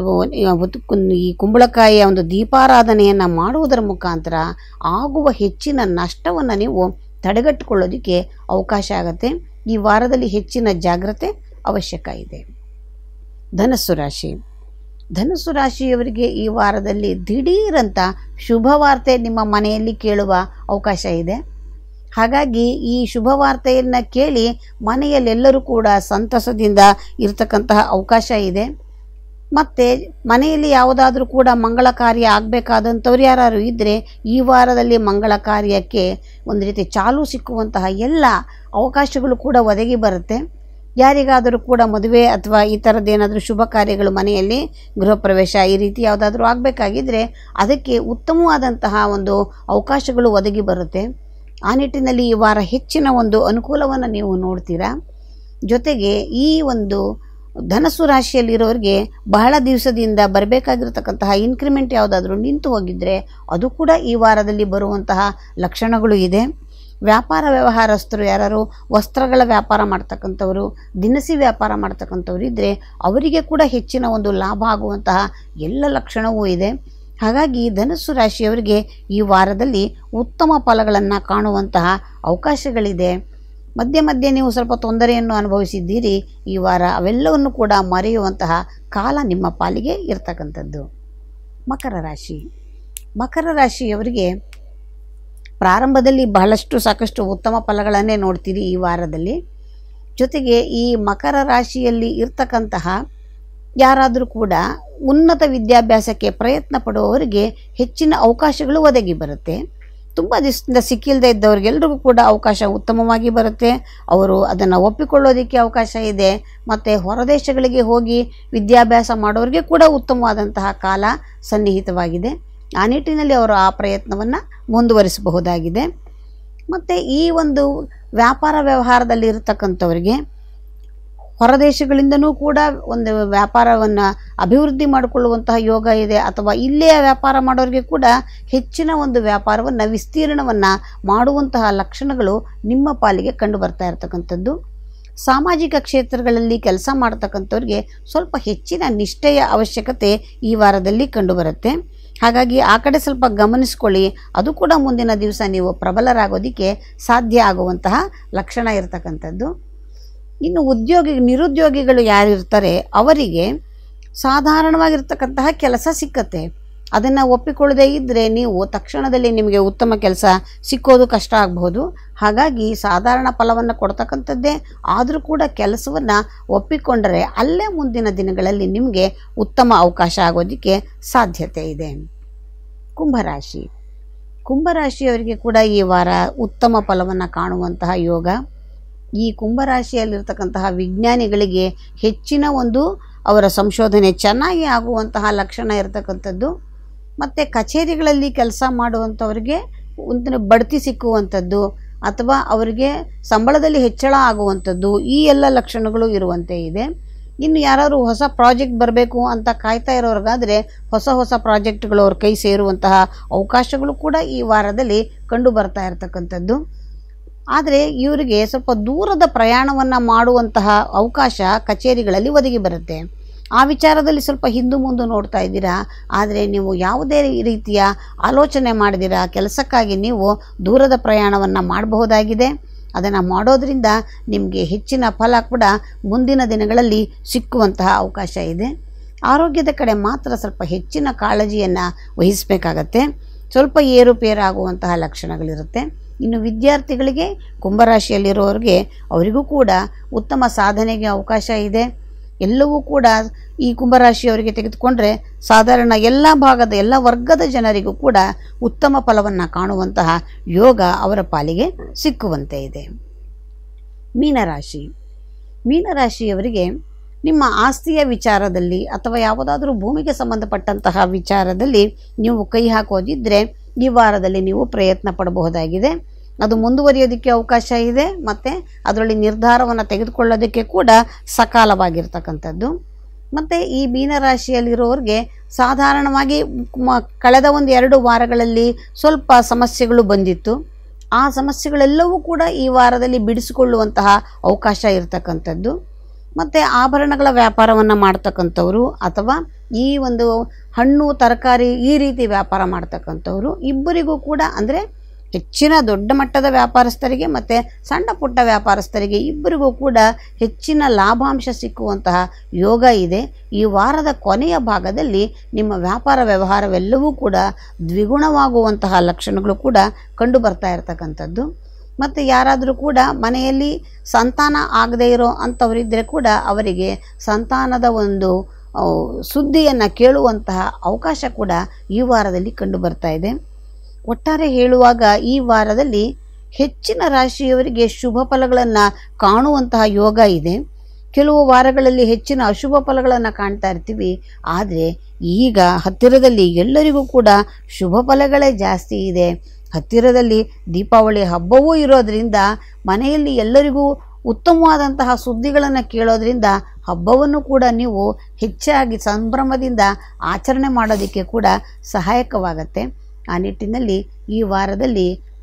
ಈ ಕುಂಬಳಕಾಯಿಯ ಒಂದು ದೀಪಾರಾಧನೆಯನ್ನು ಮಾಡುವುದರ ಮುಖಾಂತರ ಆಗುವ ಹೆಚ್ಚಿನ ನಷ್ಟವನ್ನು ನೀವು ತಡೆಗಟ್ಟಿಕೊಳ್ಳೋದಕ್ಕೆ ಅವಕಾಶ ಆಗುತ್ತೆ ಈ ವಾರದಲ್ಲಿ ಹೆಚ್ಚಿನ ಜಾಗ್ರತೆ ಅವಶ್ಯಕ ಇದೆ ಧನಸ್ಸು ರಾಶಿ ಧನುಸ್ಸು ರಾಶಿಯವರಿಗೆ ಈ ವಾರದಲ್ಲಿ ದಿಢೀರಂತ ಶುಭ ವಾರ್ತೆ ನಿಮ್ಮ ಮನೆಯಲ್ಲಿ ಕೇಳುವ ಅವಕಾಶ ಇದೆ ಹಾಗಾಗಿ ಈ ಶುಭ ವಾರ್ತೆಯನ್ನು ಕೇಳಿ ಮನೆಯಲ್ಲೆಲ್ಲರೂ ಕೂಡ ಸಂತಸದಿಂದ ಇರತಕ್ಕಂತಹ ಅವಕಾಶ ಇದೆ ಮತ್ತು ಮನೆಯಲ್ಲಿ ಯಾವುದಾದ್ರೂ ಕೂಡ ಮಂಗಳ ಕಾರ್ಯ ಆಗಬೇಕಾದಂಥವ್ರು ಯಾರು ಇದ್ದರೆ ಈ ವಾರದಲ್ಲಿ ಮಂಗಳ ಕಾರ್ಯಕ್ಕೆ ಒಂದು ರೀತಿ ಚಾಲು ಸಿಕ್ಕುವಂತಹ ಎಲ್ಲ ಅವಕಾಶಗಳು ಕೂಡ ಒದಗಿ ಬರುತ್ತೆ ಯಾರಿಗಾದರೂ ಕೂಡ ಮದುವೆ ಅಥವಾ ಈ ಥರದ್ದೇನಾದರೂ ಶುಭ ಕಾರ್ಯಗಳು ಮನೆಯಲ್ಲಿ ಗೃಹ ಪ್ರವೇಶ ಈ ರೀತಿ ಯಾವುದಾದ್ರೂ ಆಗಬೇಕಾಗಿದ್ದರೆ ಅದಕ್ಕೆ ಉತ್ತಮವಾದಂತಹ ಒಂದು ಅವಕಾಶಗಳು ಒದಗಿ ಬರುತ್ತೆ ಆ ನಿಟ್ಟಿನಲ್ಲಿ ಈ ವಾರ ಹೆಚ್ಚಿನ ಒಂದು ಅನುಕೂಲವನ್ನು ನೀವು ನೋಡ್ತೀರಾ ಜೊತೆಗೆ ಈ ಒಂದು ಧನಸ್ಸು ರಾಶಿಯಲ್ಲಿರೋರಿಗೆ ಬಹಳ ದಿವಸದಿಂದ ಬರಬೇಕಾಗಿರ್ತಕ್ಕಂತಹ ಇನ್ಕ್ರಿಮೆಂಟ್ ಯಾವುದಾದ್ರೂ ನಿಂತು ಹೋಗಿದ್ದರೆ ಅದು ಕೂಡ ಈ ವಾರದಲ್ಲಿ ಬರುವಂತಹ ಲಕ್ಷಣಗಳು ಇದೆ ವ್ಯಾಪಾರ ವ್ಯವಹಾರಸ್ಥರು ಯಾರು ವಸ್ತ್ರಗಳ ವ್ಯಾಪಾರ ಮಾಡ್ತಕ್ಕಂಥವರು ದಿನಸಿ ವ್ಯಾಪಾರ ಮಾಡ್ತಕ್ಕಂಥವ್ರು ಇದ್ದರೆ ಅವರಿಗೆ ಕೂಡ ಹೆಚ್ಚಿನ ಒಂದು ಲಾಭ ಆಗುವಂತಹ ಎಲ್ಲ ಲಕ್ಷಣವೂ ಇದೆ ಹಾಗಾಗಿ ಧನುಸ್ಸು ರಾಶಿಯವರಿಗೆ ಈ ವಾರದಲ್ಲಿ ಉತ್ತಮ ಫಲಗಳನ್ನು ಕಾಣುವಂತಹ ಅವಕಾಶಗಳಿದೆ ಮಧ್ಯೆ ಮಧ್ಯೆ ನೀವು ಸ್ವಲ್ಪ ತೊಂದರೆಯನ್ನು ಅನುಭವಿಸಿದ್ದೀರಿ ಈ ವಾರ ಅವೆಲ್ಲವನ್ನು ಕೂಡ ಮರೆಯುವಂತಹ ಕಾಲ ನಿಮ್ಮ ಪಾಲಿಗೆ ಇರ್ತಕ್ಕಂಥದ್ದು ಮಕರ ರಾಶಿ ಮಕರ ರಾಶಿಯವರಿಗೆ ಪ್ರಾರಂಭದಲ್ಲಿ ಬಹಳಷ್ಟು ಸಾಕಷ್ಟು ಉತ್ತಮ ಫಲಗಳನ್ನೇ ನೋಡ್ತೀರಿ ಈ ವಾರದಲ್ಲಿ ಜೊತೆಗೆ ಈ ಮಕರ ರಾಶಿಯಲ್ಲಿ ಇರ್ತಕ್ಕಂತಹ ಯಾರಾದರೂ ಕೂಡ ಉನ್ನತ ವಿದ್ಯಾಭ್ಯಾಸಕ್ಕೆ ಪ್ರಯತ್ನ ಪಡುವವರಿಗೆ ಹೆಚ್ಚಿನ ಅವಕಾಶಗಳು ಒದಗಿ ಬರುತ್ತೆ ತುಂಬ ದಿವಸದಿಂದ ಸಿಕ್ಕಿಲ್ಲದೆ ಇದ್ದವ್ರಿಗೆಲ್ರಿಗೂ ಕೂಡ ಅವಕಾಶ ಉತ್ತಮವಾಗಿ ಬರುತ್ತೆ ಅವರು ಅದನ್ನು ಒಪ್ಪಿಕೊಳ್ಳೋದಕ್ಕೆ ಅವಕಾಶ ಇದೆ ಮತ್ತು ಹೊರದೇಶಗಳಿಗೆ ಹೋಗಿ ವಿದ್ಯಾಭ್ಯಾಸ ಮಾಡೋರಿಗೆ ಕೂಡ ಉತ್ತಮವಾದಂತಹ ಕಾಲ ಸನ್ನಿಹಿತವಾಗಿದೆ ಆ ನಿಟ್ಟಿನಲ್ಲಿ ಅವರು ಆ ಪ್ರಯತ್ನವನ್ನು ಮುಂದುವರಿಸಬಹುದಾಗಿದೆ ಮತ್ತು ಈ ಒಂದು ವ್ಯಾಪಾರ ವ್ಯವಹಾರದಲ್ಲಿ ಇರತಕ್ಕಂಥವ್ರಿಗೆ ಹೊರದೇಶಗಳಿಂದನೂ ಕೂಡ ಒಂದು ವ್ಯಾಪಾರವನ್ನು ಅಭಿವೃದ್ಧಿ ಮಾಡಿಕೊಳ್ಳುವಂತಹ ಯೋಗ ಇದೆ ಅಥವಾ ಇಲ್ಲಿಯ ವ್ಯಾಪಾರ ಮಾಡೋರಿಗೆ ಕೂಡ ಹೆಚ್ಚಿನ ಒಂದು ವ್ಯಾಪಾರವನ್ನು ವಿಸ್ತೀರ್ಣವನ್ನು ಮಾಡುವಂತಹ ಲಕ್ಷಣಗಳು ನಿಮ್ಮ ಪಾಲಿಗೆ ಕಂಡು ಬರ್ತಾ ಇರತಕ್ಕಂಥದ್ದು ಸಾಮಾಜಿಕ ಕ್ಷೇತ್ರಗಳಲ್ಲಿ ಕೆಲಸ ಮಾಡ್ತಕ್ಕಂಥವ್ರಿಗೆ ಸ್ವಲ್ಪ ಹೆಚ್ಚಿನ ನಿಷ್ಠೆಯ ಅವಶ್ಯಕತೆ ಈ ವಾರದಲ್ಲಿ ಕಂಡುಬರುತ್ತೆ ಹಾಗಾಗಿ ಆ ಕಡೆ ಸ್ವಲ್ಪ ಗಮನಿಸ್ಕೊಳ್ಳಿ ಅದು ಕೂಡ ಮುಂದಿನ ದಿವಸ ನೀವು ಪ್ರಬಲರಾಗೋದಕ್ಕೆ ಸಾಧ್ಯ ಆಗುವಂತಹ ಲಕ್ಷಣ ಇರತಕ್ಕಂಥದ್ದು ಇನ್ನು ಉದ್ಯೋಗಿ ನಿರುದ್ಯೋಗಿಗಳು ಯಾರು ಇರ್ತಾರೆ ಅವರಿಗೆ ಸಾಧಾರಣವಾಗಿರ್ತಕ್ಕಂತಹ ಕೆಲಸ ಸಿಕ್ಕತ್ತೆ ಅದನ್ನು ಒಪ್ಪಿಕೊಳ್ಳದೆ ಇದ್ದರೆ ನೀವು ತಕ್ಷಣದಲ್ಲಿ ನಿಮಗೆ ಉತ್ತಮ ಕೆಲಸ ಸಿಕ್ಕೋದು ಕಷ್ಟ ಆಗಬಹುದು ಹಾಗಾಗಿ ಸಾಧಾರಣ ಫಲವನ್ನು ಕೊಡ್ತಕ್ಕಂಥದ್ದೇ ಆದರೂ ಕೂಡ ಕೆಲಸವನ್ನು ಒಪ್ಪಿಕೊಂಡರೆ ಅಲ್ಲೇ ಮುಂದಿನ ದಿನಗಳಲ್ಲಿ ನಿಮಗೆ ಉತ್ತಮ ಅವಕಾಶ ಆಗೋದಕ್ಕೆ ಸಾಧ್ಯತೆ ಇದೆ ಕುಂಭರಾಶಿ ಕುಂಭರಾಶಿಯವರಿಗೆ ಕೂಡ ಈ ವಾರ ಉತ್ತಮ ಫಲವನ್ನು ಕಾಣುವಂತಹ ಯೋಗ ಈ ಕುಂಭರಾಶಿಯಲ್ಲಿರ್ತಕ್ಕಂತಹ ವಿಜ್ಞಾನಿಗಳಿಗೆ ಹೆಚ್ಚಿನ ಒಂದು ಅವರ ಸಂಶೋಧನೆ ಚೆನ್ನಾಗಿ ಆಗುವಂತಹ ಲಕ್ಷಣ ಇರತಕ್ಕಂಥದ್ದು ಮತ್ತು ಕಚೇರಿಗಳಲ್ಲಿ ಕೆಲಸ ಮಾಡುವಂಥವ್ರಿಗೆ ಒಂದು ಬಡ್ತಿ ಸಿಕ್ಕುವಂಥದ್ದು ಅಥವಾ ಅವರಿಗೆ ಸಂಬಳದಲ್ಲಿ ಹೆಚ್ಚಳ ಆಗುವಂಥದ್ದು ಈ ಎಲ್ಲ ಲಕ್ಷಣಗಳು ಇರುವಂತೆ ಇದೆ ಇನ್ನು ಯಾರಾದ್ರು ಹೊಸ ಪ್ರಾಜೆಕ್ಟ್ ಬರಬೇಕು ಅಂತ ಕಾಯ್ತಾ ಇರೋರಿಗಾದರೆ ಹೊಸ ಹೊಸ ಪ್ರಾಜೆಕ್ಟ್ಗಳು ಅವ್ರ ಕೈ ಸೇರುವಂತಹ ಅವಕಾಶಗಳು ಕೂಡ ಈ ವಾರದಲ್ಲಿ ಕಂಡು ಬರ್ತಾ ಇರತಕ್ಕಂಥದ್ದು ಆದರೆ ಇವರಿಗೆ ಸ್ವಲ್ಪ ದೂರದ ಪ್ರಯಾಣವನ್ನು ಮಾಡುವಂತಹ ಅವಕಾಶ ಕಚೇರಿಗಳಲ್ಲಿ ಒದಗಿ ಬರುತ್ತೆ ಆ ವಿಚಾರದಲ್ಲಿ ಸ್ವಲ್ಪ ಹಿಂದು ಮುಂದೆ ನೋಡ್ತಾ ಇದ್ದೀರಾ ಆದರೆ ನೀವು ಯಾವುದೇ ರೀತಿಯ ಆಲೋಚನೆ ಮಾಡಿದಿರಾ ಕೆಲಸಕ್ಕಾಗಿ ನೀವು ದೂರದ ಪ್ರಯಾಣವನ್ನು ಮಾಡಬಹುದಾಗಿದೆ ಅದನ್ನು ಮಾಡೋದ್ರಿಂದ ನಿಮಗೆ ಹೆಚ್ಚಿನ ಫಲ ಕೂಡ ಮುಂದಿನ ದಿನಗಳಲ್ಲಿ ಸಿಕ್ಕುವಂತಹ ಅವಕಾಶ ಇದೆ ಆರೋಗ್ಯದ ಕಡೆ ಮಾತ್ರ ಸ್ವಲ್ಪ ಹೆಚ್ಚಿನ ಕಾಳಜಿಯನ್ನು ವಹಿಸಬೇಕಾಗತ್ತೆ ಸ್ವಲ್ಪ ಏರುಪೇರಾಗುವಂತಹ ಲಕ್ಷಣಗಳಿರುತ್ತೆ ಇನ್ನು ವಿದ್ಯಾರ್ಥಿಗಳಿಗೆ ಕುಂಭರಾಶಿಯಲ್ಲಿರೋರಿಗೆ ಅವರಿಗೂ ಕೂಡ ಉತ್ತಮ ಸಾಧನೆಗೆ ಅವಕಾಶ ಇದೆ ಎಲ್ಲವೂ ಕೂಡ ಈ ಕುಂಭರಾಶಿಯವರಿಗೆ ತೆಗೆದುಕೊಂಡ್ರೆ ಸಾಧಾರಣ ಎಲ್ಲ ಭಾಗದ ಎಲ್ಲ ವರ್ಗದ ಜನರಿಗೂ ಕೂಡ ಉತ್ತಮ ಫಲವನ್ನು ಕಾಣುವಂತಹ ಯೋಗ ಅವರ ಪಾಲಿಗೆ ಸಿಕ್ಕುವಂತೆ ಇದೆ ಮೀನರಾಶಿ ಮೀನರಾಶಿಯವರಿಗೆ ನಿಮ್ಮ ಆಸ್ತಿಯ ವಿಚಾರದಲ್ಲಿ ಅಥವಾ ಯಾವುದಾದ್ರೂ ಭೂಮಿಗೆ ಸಂಬಂಧಪಟ್ಟಂತಹ ವಿಚಾರದಲ್ಲಿ ನೀವು ಕೈ ಹಾಕೋದಿದ್ದರೆ ಈ ವಾರದಲ್ಲಿ ನೀವು ಪ್ರಯತ್ನ ಪಡಬಹುದಾಗಿದೆ ಅದು ಮುಂದುವರಿಯೋದಕ್ಕೆ ಅವಕಾಶ ಇದೆ ಮತ್ತು ಅದರಲ್ಲಿ ನಿರ್ಧಾರವನ್ನು ತೆಗೆದುಕೊಳ್ಳೋದಕ್ಕೆ ಕೂಡ ಸಕಾಲವಾಗಿರ್ತಕ್ಕಂಥದ್ದು ಮತ್ತು ಈ ಮೀನರಾಶಿಯಲ್ಲಿರೋರಿಗೆ ಸಾಧಾರಣವಾಗಿ ಮ ಕಳೆದ ಒಂದು ಎರಡು ವಾರಗಳಲ್ಲಿ ಸ್ವಲ್ಪ ಸಮಸ್ಯೆಗಳು ಬಂದಿತ್ತು ಆ ಸಮಸ್ಯೆಗಳೆಲ್ಲವೂ ಕೂಡ ಈ ವಾರದಲ್ಲಿ ಬಿಡಿಸಿಕೊಳ್ಳುವಂತಹ ಅವಕಾಶ ಇರತಕ್ಕಂಥದ್ದು ಮತ್ತು ಆಭರಣಗಳ ವ್ಯಾಪಾರವನ್ನು ಮಾಡ್ತಕ್ಕಂಥವ್ರು ಅಥವಾ ಈ ಒಂದು ಹಣ್ಣು ತರಕಾರಿ ಈ ರೀತಿ ವ್ಯಾಪಾರ ಮಾಡ್ತಕ್ಕಂಥವ್ರು ಇಬ್ಬರಿಗೂ ಕೂಡ ಅಂದರೆ ಹೆಚ್ಚಿನ ದೊಡ್ಡ ಮಟ್ಟದ ವ್ಯಾಪಾರಸ್ಥರಿಗೆ ಮತ್ತು ಸಣ್ಣ ಪುಟ್ಟ ವ್ಯಾಪಾರಸ್ಥರಿಗೆ ಇಬ್ಬರಿಗೂ ಕೂಡ ಹೆಚ್ಚಿನ ಲಾಭಾಂಶ ಸಿಕ್ಕುವಂತಹ ಯೋಗ ಇದೆ ಈ ವಾರದ ಕೊನೆಯ ಭಾಗದಲ್ಲಿ ನಿಮ್ಮ ವ್ಯಾಪಾರ ವ್ಯವಹಾರವೆಲ್ಲವೂ ಕೂಡ ದ್ವಿಗುಣವಾಗುವಂತಹ ಲಕ್ಷಣಗಳು ಕೂಡ ಕಂಡು ಬರ್ತಾ ಇರತಕ್ಕಂಥದ್ದು ಮತ್ತು ಯಾರಾದರೂ ಕೂಡ ಮನೆಯಲ್ಲಿ ಸಂತಾನ ಆಗದೇ ಇರೋ ಅಂಥವರಿದ್ದರೆ ಕೂಡ ಅವರಿಗೆ ಸಂತಾನದ ಒಂದು ಸುದ್ದಿಯನ್ನು ಕೇಳುವಂತಹ ಅವಕಾಶ ಕೂಡ ಈ ವಾರದಲ್ಲಿ ಕಂಡು ಬರ್ತಾ ಇದೆ ಒಟ್ಟಾರೆ ಹೇಳುವಾಗ ಈ ವಾರದಲ್ಲಿ ಹೆಚ್ಚಿನ ರಾಶಿಯವರಿಗೆ ಶುಭ ಫಲಗಳನ್ನು ಕಾಣುವಂತಹ ಯೋಗ ಇದೆ ಕೆಲವು ವಾರಗಳಲ್ಲಿ ಹೆಚ್ಚಿನ ಅಶುಭ ಫಲಗಳನ್ನು ಕಾಣ್ತಾ ಇರ್ತೀವಿ ಆದರೆ ಈಗ ಹತ್ತಿರದಲ್ಲಿ ಎಲ್ಲರಿಗೂ ಕೂಡ ಶುಭ ಫಲಗಳೇ ಜಾಸ್ತಿ ಇದೆ ಹತ್ತಿರದಲ್ಲಿ ದೀಪಾವಳಿ ಹಬ್ಬವೂ ಇರೋದರಿಂದ ಮನೆಯಲ್ಲಿ ಎಲ್ಲರಿಗೂ ಉತ್ತಮವಾದಂತಹ ಸುದ್ದಿಗಳನ್ನು ಕೇಳೋದ್ರಿಂದ ಹಬ್ಬವನ್ನು ಕೂಡ ನೀವು ಹೆಚ್ಚಾಗಿ ಸಂಭ್ರಮದಿಂದ ಆಚರಣೆ ಮಾಡೋದಕ್ಕೆ ಕೂಡ ಸಹಾಯಕವಾಗತ್ತೆ ಆ ನಿಟ್ಟಿನಲ್ಲಿ ಈ ವಾರದಲ್ಲಿ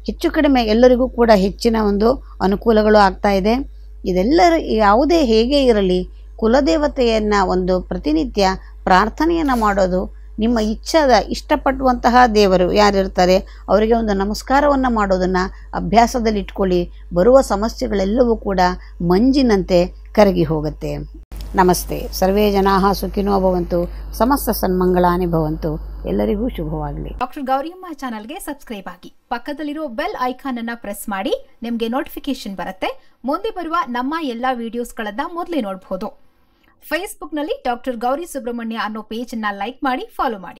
ಹೆಚ್ಚು ಕಡಿಮೆ ಎಲ್ಲರಿಗೂ ಕೂಡ ಹೆಚ್ಚಿನ ಒಂದು ಅನುಕೂಲಗಳು ಆಗ್ತಾ ಇದೆ ಇದೆಲ್ಲರೂ ಯಾವುದೇ ಹೇಗೆ ಇರಲಿ ಕುಲದೇವತೆಯನ್ನು ಒಂದು ಪ್ರತಿನಿತ್ಯ ಪ್ರಾರ್ಥನೆಯನ್ನು ಮಾಡೋದು ನಿಮ್ಮ ಇಚ್ಛಾದ ಇಷ್ಟಪಡುವಂತಹ ದೇವರು ಯಾರಿರ್ತಾರೆ ಅವರಿಗೆ ಒಂದು ನಮಸ್ಕಾರವನ್ನು ಮಾಡೋದನ್ನು ಅಭ್ಯಾಸದಲ್ಲಿ ಇಟ್ಕೊಳ್ಳಿ ಬರುವ ಸಮಸ್ಯೆಗಳೆಲ್ಲವೂ ಕೂಡ ಮಂಜಿನಂತೆ ಕರಗಿ ಹೋಗುತ್ತೆ ನಮಸ್ತೆ ಸರ್ವೇ ಜನಾ ಸುಖಿನೋ ಭವಂತು ಸಮಸ್ತ ಸನ್ಮಂಗಳಾನಿ ಭವಂತು ಎಲ್ಲರಿಗೂ ಶುಭವಾಗಲಿ ಡಾಕ್ಟರ್ ಗೌರಿಯಮ್ಮ ಚಾನಲ್ಗೆ ಸಬ್ಸ್ಕ್ರೈಬ್ ಆಗಿ ಪಕ್ಕದಲ್ಲಿರೋ ಬೆಲ್ ಐಕಾನ್ ಅನ್ನ ಪ್ರೆಸ್ ಮಾಡಿ ನಿಮಗೆ ನೋಟಿಫಿಕೇಶನ್ ಬರುತ್ತೆ ಮುಂದೆ ಬರುವ ನಮ್ಮ ಎಲ್ಲಾ ವಿಡಿಯೋಸ್ಗಳನ್ನ ಮೊದಲೇ ನೋಡಬಹುದು ಫೇಸ್ಬುಕ್ನಲ್ಲಿ ಡಾಕ್ಟರ್ ಗೌರಿ ಸುಬ್ರಹ್ಮಣ್ಯ ಅನ್ನೋ ಪೇಜ್ ಅನ್ನ ಲೈಕ್ ಮಾಡಿ ಫಾಲೋ ಮಾಡಿ